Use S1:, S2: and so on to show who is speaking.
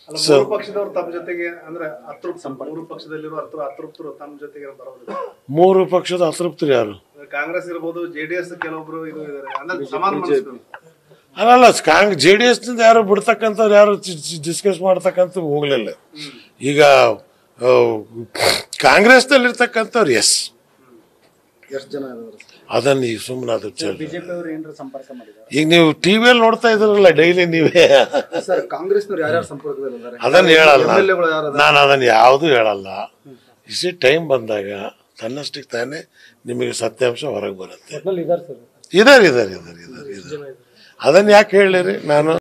S1: ಅಲ್ಲ, ಮೂರು ಪಕ್ಷದವರು ತಮ್ಮ ಜೊತೆಗೆ ಅಂದ್ರೆ ಅತೃಪ್ತ ಮೂರು ಪಕ್ಷದಲ್ಲಿರೋ ಅತೃ ಅತೃಪ್ತರು ತಮ್ಮ ಜೊತೆಗೆ ಬರೋದಿಲ್ಲ
S2: ಮೂರು ಪಕ್ಷದ ಅತೃಪ್ತರು ಯಾರು
S1: ಕಾಂಗ್ರೆಸ್ ಇರ್ಬೋದು ಜೆಡಿಎಸ್ ಕೆಲವೊಬ್ರು ಇದು ಇದಾರೆ ಅಂದ್ರೆ ಸಮಾನ ಮನಸ್ಕರು
S2: ಅಲ್ಲಲ್ಲ ಕಾಂಗ್ ಜೆ ಡಿ ಎಸ್ನಿಂದ ಯಾರು ಬಿಡ್ತಕ್ಕಂಥವ್ರು ಯಾರು ಡಿಸ್ಕಸ್ ಮಾಡ್ತಕ್ಕಂಥ ಹೋಗ್ಲಿಲ್ಲ ಈಗ ಆ, ಕಾಂಗ್ರೆಸ್ನಲ್ಲಿರ್ತಕ್ಕಂಥವ್ರು ಎಸ್
S3: ಎಷ್ಟು ಜನ ಇದಾರೆ
S2: ಅದನ್ನ ಈಗ ಸುಮ್ಮನೆ ಅದು ಚೆಲ್
S4: ಬಿಜೆಪಿ ಅವರು ಏನಾರ ಸಂಪರ್ಕ ಮಾಡಿದ್ದಾರೆ
S2: ಈಗ ನೀವು ಟಿವಿಯಲ್ಲಿ ನೋಡ್ತಾ ಇದ್ರಲ್ಲ ಡೈಲಿ ನೀವೇ
S3: ಸರ್ ಕಾಂಗ್ರೆಸ್ನವ್ರು ಯಾರ್ಯಾರು ಸಂಪರ್ಕದಲ್ಲಿ ಇದ್ದಾರೆ
S2: ಅದನ್ನ ಹೇಳಲ್ಲ
S3: ಎಮ್ ಎಲ್ ಎಗಳು ಯಾರು
S2: ನಾನು ಅದನ್ನ ಯಾವುದು ಹೇಳಲ್ಲ ಇಸಿ ಟೈಮ್ ಬಂದಾಗ ತನ್ನಷ್ಟಕ್ಕೆ ತಾನೇ ನಿಮಗೆ ಸತ್ಯಾಂಶ ಹೊರಗೆ ಬರುತ್ತೆ
S4: ಒಟ್ನಲ್ಲಿ ಇದಾರೆ ಸರ್
S2: ಇದಾರೆ ಇದಾರೆ ಇದಾರೆ ಇದಾರೆ ಇದಾರೆ ಅದನ್ನ ಯಾಕೆ ಹೇಳಿರಿ ನಾನು